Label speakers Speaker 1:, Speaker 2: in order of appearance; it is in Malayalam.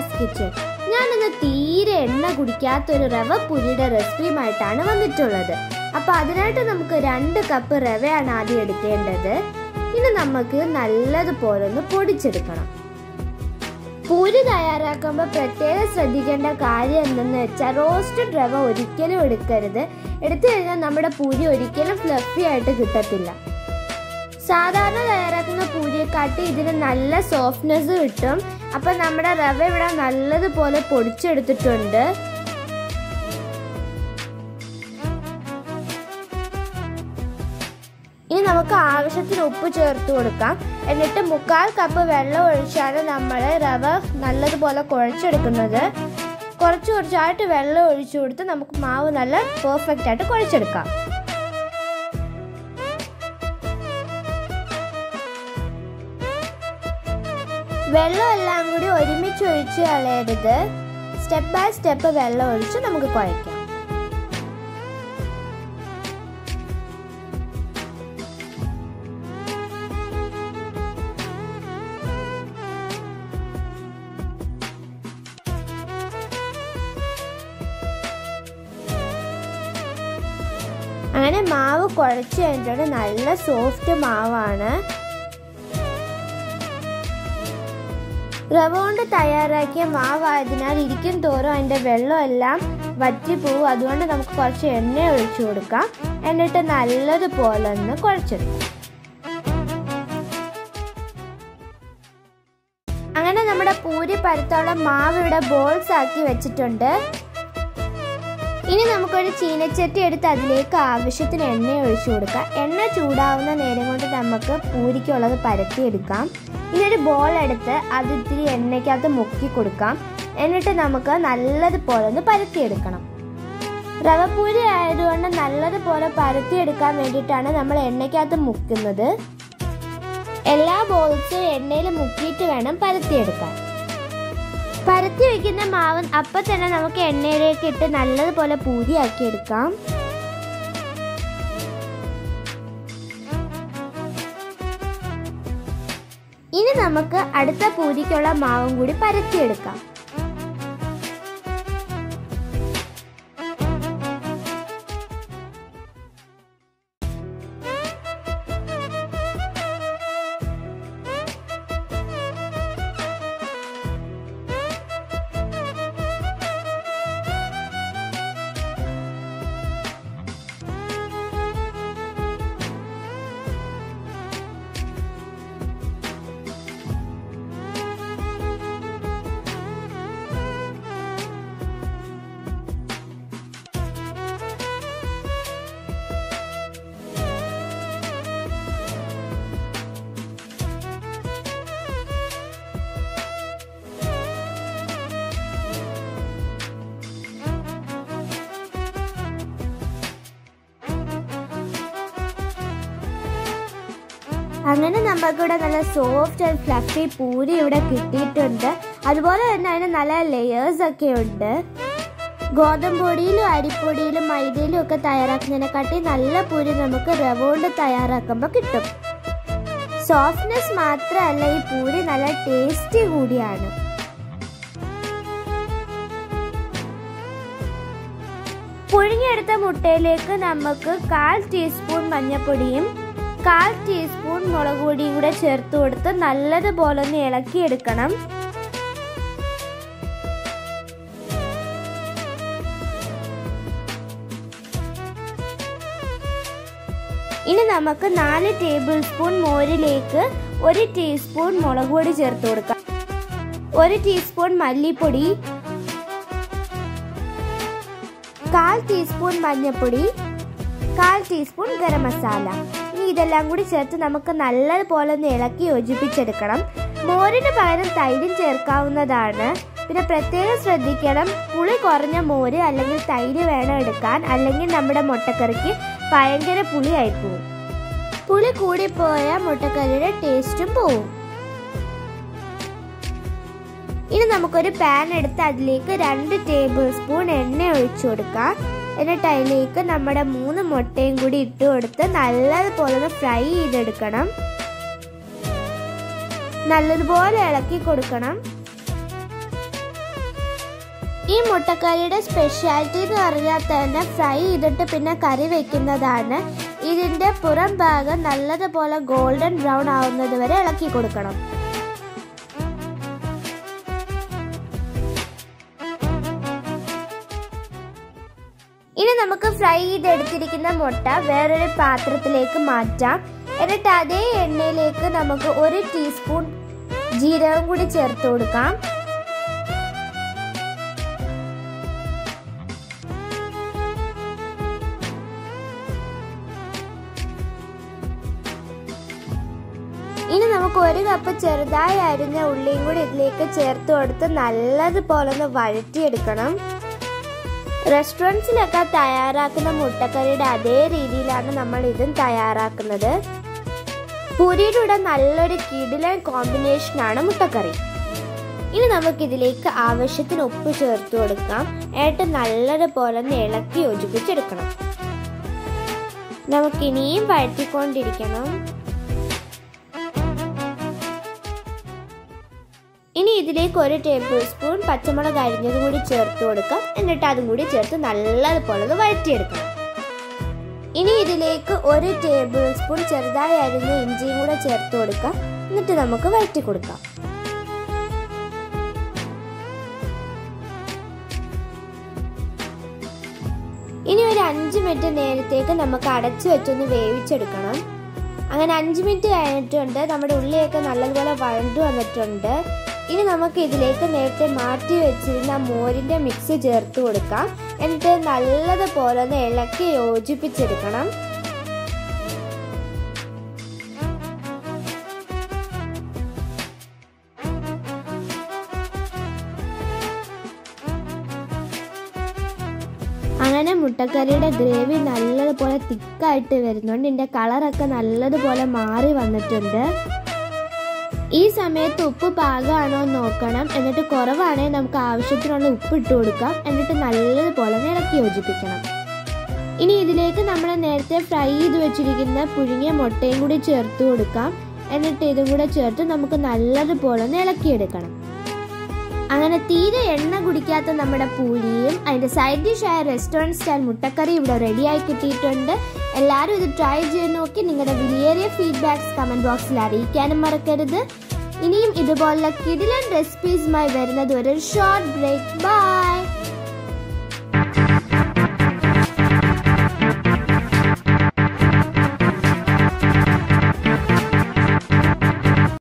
Speaker 1: റീനാസ് കിച്ചൺ ഞാനിന്ന് തീരെ എണ്ണ കുടിക്കാത്ത ഒരു റവ പുരിയുടെ റെസിപ്പിയുമായിട്ടാണ് വന്നിട്ടുള്ളത് അപ്പൊ അതിനായിട്ട് നമുക്ക് രണ്ട് കപ്പ് റവയാണ് ആദ്യം എടുക്കേണ്ടത് ഇനി നമുക്ക് നല്ലതുപോലെ ഒന്ന് പൊടിച്ചെടുക്കണം പൂരി തയ്യാറാക്കുമ്പോൾ പ്രത്യേകം ശ്രദ്ധിക്കേണ്ട കാര്യം എന്തെന്ന് വെച്ചാൽ റോസ്റ്റഡ് റവ ഒരിക്കലും എടുക്കരുത് എടുത്തു കഴിഞ്ഞാൽ നമ്മുടെ പൂരി ഒരിക്കലും ഫ്ലഫി ആയിട്ട് കിട്ടത്തില്ല സാധാരണ തയ്യാറാക്കുന്ന പൂരിയെക്കാട്ടി ഇതിന് നല്ല സോഫ്റ്റ്നെസ് കിട്ടും അപ്പം നമ്മുടെ റവ ഇവിടെ നല്ലതുപോലെ പൊടിച്ചെടുത്തിട്ടുണ്ട് ഇനി നമുക്ക് ആവശ്യത്തിന് ഉപ്പ് ചേർത്ത് കൊടുക്കാം എന്നിട്ട് മുക്കാൽ കപ്പ് വെള്ളം ഒഴിച്ചാണ് നമ്മൾ റവ നല്ലതുപോലെ കുഴച്ചെടുക്കുന്നത് കുറച്ച് കുറച്ചായിട്ട് വെള്ളം ഒഴിച്ചു കൊടുത്ത് നമുക്ക് മാവ് നല്ല പെർഫെക്റ്റ് ആയിട്ട് കുഴച്ചെടുക്കാം വെള്ളം എല്ലാം കൂടി ഒരുമിച്ച് ഒഴിച്ച് കളയരുത് സ്റ്റെപ്പ് ബൈ സ്റ്റെപ്പ് വെള്ളം ഒഴിച്ച് നമുക്ക് കുഴയ്ക്കാം അങ്ങനെ മാവ് കുഴച്ച് കഴിഞ്ഞിട്ട് നല്ല സോഫ്റ്റ് മാവാണ് റവ കൊണ്ട് തയ്യാറാക്കിയ മാവായതിനാൽ ഇരിക്കും തോറും അതിൻ്റെ വെള്ളമെല്ലാം വറ്റിപ്പോവും അതുകൊണ്ട് നമുക്ക് കുറച്ച് എണ്ണ ഒഴിച്ചു കൊടുക്കാം എന്നിട്ട് നല്ലതുപോലെ ഒന്ന് കുഴച്ചെടുക്കാം അങ്ങനെ നമ്മുടെ പൂരി പരത്തോളം മാവ് ഇവിടെ ബോൾസ് ആക്കി വെച്ചിട്ടുണ്ട് ഇനി നമുക്കൊരു ചീനച്ചട്ടി എടുത്ത് അതിലേക്ക് ആവശ്യത്തിന് എണ്ണ ഒഴിച്ചു കൊടുക്കാം എണ്ണ ചൂടാവുന്ന നേരം കൊണ്ട് നമുക്ക് പൂരിക്കുള്ളത് പരത്തിയെടുക്കാം ഇനി ഒരു ബോൾ എടുത്ത് അത് ഇത്തിരി എണ്ണയ്ക്കകത്ത് മുക്കി കൊടുക്കാം എന്നിട്ട് നമുക്ക് നല്ലതുപോലെ ഒന്ന് പരത്തിയെടുക്കണം റവപ്പൂരി ആയതുകൊണ്ട് നല്ലതുപോലെ പരത്തിയെടുക്കാൻ വേണ്ടിയിട്ടാണ് നമ്മൾ എണ്ണയ്ക്കകത്ത് മുക്കുന്നത് എല്ലാ ബോൾസും എണ്ണയിൽ മുക്കിയിട്ട് വേണം പരത്തിയെടുക്കാൻ പരത്തി വെക്കുന്ന മാവ് അപ്പം തന്നെ നമുക്ക് എണ്ണയിലേക്ക് ഇട്ട് നല്ലതുപോലെ പൂരിയാക്കി എടുക്കാം ഇനി നമുക്ക് അടുത്ത പൂരിക്കുള്ള മാവും കൂടി പരത്തിയെടുക്കാം അങ്ങനെ നമുക്കിവിടെ നല്ല സോഫ്റ്റ് ആൻഡ് ഫ്ലഫി പൂരി ഇവിടെ കിട്ടിയിട്ടുണ്ട് അതുപോലെ തന്നെ അതിന് നല്ല ലെയേഴ്സ് ഒക്കെ ഉണ്ട് ഗോതമ്പ് പൊടിയിലും അരിപ്പൊടിയിലും മൈദയിലും ഒക്കെ തയ്യാറാക്കുന്നതിനെക്കാട്ടി നല്ല പൂരി നമുക്ക് റവ കൊണ്ട് തയ്യാറാക്കുമ്പോൾ കിട്ടും സോഫ്റ്റ്നെസ് മാത്രമല്ല ഈ പൂരി നല്ല ടേസ്റ്റി കൂടിയാണ് പുഴുങ്ങിയെടുത്ത മുട്ടയിലേക്ക് നമുക്ക് കാൽ ടീസ്പൂൺ മഞ്ഞൾപ്പൊടിയും കാൽ ടീസ്പൂൺ മുളക് പൊടിയും കൂടെ ചേർത്ത് കൊടുത്ത് നല്ലതുപോലെ ഒന്ന് ഇളക്കിയെടുക്കണം ഇനി നമുക്ക് നാല് ടേബിൾ സ്പൂൺ മോരിലേക്ക് ഒരു ടീസ്പൂൺ മുളക് പൊടി ചേർത്ത് കൊടുക്കാം ഒരു ടീസ്പൂൺ മല്ലിപ്പൊടി കാൽ ടീസ്പൂൺ മഞ്ഞൾപ്പൊടി കാൽ ടീസ്പൂൺ ഗരം മസാല ഇനി ഇതെല്ലാം കൂടി ചേർത്ത് നമുക്ക് നല്ലതുപോലെ ഒന്ന് ഇളക്കി യോജിപ്പിച്ചെടുക്കണം മോരിന് പകരം തൈരും ചേർക്കാവുന്നതാണ് പിന്നെ പ്രത്യേകം ശ്രദ്ധിക്കണം പുളി കുറഞ്ഞ മോര് അല്ലെങ്കിൽ തൈര് വേണം എടുക്കാൻ അല്ലെങ്കിൽ നമ്മുടെ മുട്ടക്കറിക്ക് ഭയങ്കര പുളിയായി പോവും പുളി കൂടിപ്പോയാൽ മുട്ടക്കറിയുടെ ടേസ്റ്റും പോവും ഇനി നമുക്കൊരു പാൻ എടുത്ത് അതിലേക്ക് രണ്ട് ടേബിൾ സ്പൂൺ എണ്ണ ഒഴിച്ചു കൊടുക്കാം എന്നിട്ട് അതിലേക്ക് നമ്മുടെ മൂന്ന് മുട്ടയും കൂടി ഇട്ട് കൊടുത്ത് നല്ലതുപോലെ ഒന്ന് ഫ്രൈ ചെയ്തെടുക്കണം നല്ലതുപോലെ ഇളക്കി കൊടുക്കണം ഈ മുട്ടക്കറിയുടെ സ്പെഷ്യാലിറ്റി എന്ന് പറഞ്ഞാൽ തന്നെ ഫ്രൈ ചെയ്തിട്ട് പിന്നെ കറി വെക്കുന്നതാണ് ഇതിൻ്റെ പുറം ഭാഗം നല്ലതുപോലെ ഗോൾഡൻ ബ്രൗൺ ആവുന്നത് വരെ ഇളക്കി കൊടുക്കണം ഇനി നമുക്ക് ഫ്രൈ ചെയ്തെടുത്തിരിക്കുന്ന മുട്ട വേറൊരു പാത്രത്തിലേക്ക് മാറ്റാം എന്നിട്ട് അതേ എണ്ണയിലേക്ക് നമുക്ക് ഒരു ടീസ്പൂൺ ജീരകം കൂടി ചേർത്ത് കൊടുക്കാം ഇനി നമുക്ക് ഒരു കപ്പ് ചെറുതായി അരിഞ്ഞ ഉള്ളിയും കൂടി ഇതിലേക്ക് ചേർത്ത് കൊടുത്ത് നല്ലതുപോലെ ഒന്ന് വഴറ്റിയെടുക്കണം റെസ്റ്റോറൻറ്റ്സിലൊക്കെ തയ്യാറാക്കുന്ന മുട്ടക്കറിയുടെ അതേ രീതിയിലാണ് നമ്മൾ ഇതും തയ്യാറാക്കുന്നത് പൂരിയുടെ കൂടെ നല്ലൊരു കിടിലൻ കോമ്പിനേഷനാണ് മുട്ടക്കറി ഇനി നമുക്കിതിലേക്ക് ആവശ്യത്തിന് ഉപ്പ് ചേർത്ത് കൊടുക്കാം എന്നിട്ട് നല്ലതുപോലെ ഒന്ന് ഇളക്കി യോജിപ്പിച്ചെടുക്കണം നമുക്കിനിയും വഴറ്റിക്കൊണ്ടിരിക്കണം ഇനി ഇതിലേക്ക് ഒരു ടേബിൾ സ്പൂൺ പച്ചമുളക് അരിഞ്ഞതും കൂടി ചേർത്ത് കൊടുക്കാം എന്നിട്ട് അതും കൂടി ചേർത്ത് നല്ലതുപോലെ ഒന്ന് വഴറ്റിയെടുക്കണം ഇനി ഇതിലേക്ക് ഒരു ടേബിൾ സ്പൂൺ ചെറുതായി അരിഞ്ഞ ഇഞ്ചിയും കൂടെ ചേർത്ത് കൊടുക്കാം എന്നിട്ട് നമുക്ക് വഴറ്റി കൊടുക്കാം ഇനി ഒരു അഞ്ച് മിനിറ്റ് നേരത്തേക്ക് നമുക്ക് അടച്ചു വെച്ചൊന്ന് വേവിച്ചെടുക്കണം അങ്ങനെ അഞ്ച് മിനിറ്റ് കഴിഞ്ഞിട്ടുണ്ട് നമ്മുടെ ഉള്ളിയൊക്കെ നല്ലതുപോലെ വഴണ്ടു വന്നിട്ടുണ്ട് ഇനി നമുക്ക് ഇതിലേക്ക് നേരത്തെ മാറ്റി വെച്ചിരുന്ന മോരിൻ്റെ മിക്സ് ചേർത്ത് കൊടുക്കാം എന്നിട്ട് നല്ലതുപോലെ ഒന്ന് ഇളക്കി യോജിപ്പിച്ചെടുക്കണം അങ്ങനെ മുട്ടക്കറിയുടെ ഗ്രേവി നല്ലതുപോലെ തിക്കായിട്ട് വരുന്നുണ്ട് ഇതിൻ്റെ കളറൊക്കെ നല്ലതുപോലെ മാറി വന്നിട്ടുണ്ട് ഈ സമയത്ത് ഉപ്പ് പാകമാണോ എന്ന് നോക്കണം എന്നിട്ട് കുറവാണെങ്കിൽ നമുക്ക് ആവശ്യത്തിനുള്ള ഉപ്പ് ഇട്ട് കൊടുക്കാം എന്നിട്ട് നല്ലതുപോലെ ഇളക്കി യോജിപ്പിക്കണം ഇനി ഇതിലേക്ക് നമ്മൾ നേരത്തെ ഫ്രൈ ചെയ്ത് വെച്ചിരിക്കുന്ന പുഴുങ്ങിയ മുട്ടയും കൂടി ചേർത്ത് കൊടുക്കാം എന്നിട്ട് ഇതും കൂടെ ചേർത്ത് നമുക്ക് നല്ലതുപോലെ ഒന്ന് ഇളക്കിയെടുക്കണം അങ്ങനെ തീരെ എണ്ണ കുടിക്കാത്ത നമ്മുടെ പൂരിയും അതിൻ്റെ സൈഡ് ഡിഷായ റെസ്റ്റോറൻറ്റ് സ്റ്റൈൽ മുട്ടക്കറി ഇവിടെ റെഡിയായി കിട്ടിയിട്ടുണ്ട് എല്ലാവരും ഇത് ട്രൈ ചെയ്ത് നോക്കി നിങ്ങളുടെ വിലയേറിയ ഫീഡ്ബാക്സ് കമൻറ്റ് ബോക്സിൽ അറിയിക്കാനും മറക്കരുത് ഇനിയും ഇതുപോലുള്ള കിടിലൻ റെസിപ്പീസുമായി വരുന്നത് ഒരു ഷോർട്ട് ബ്രേക്ക് ബൈ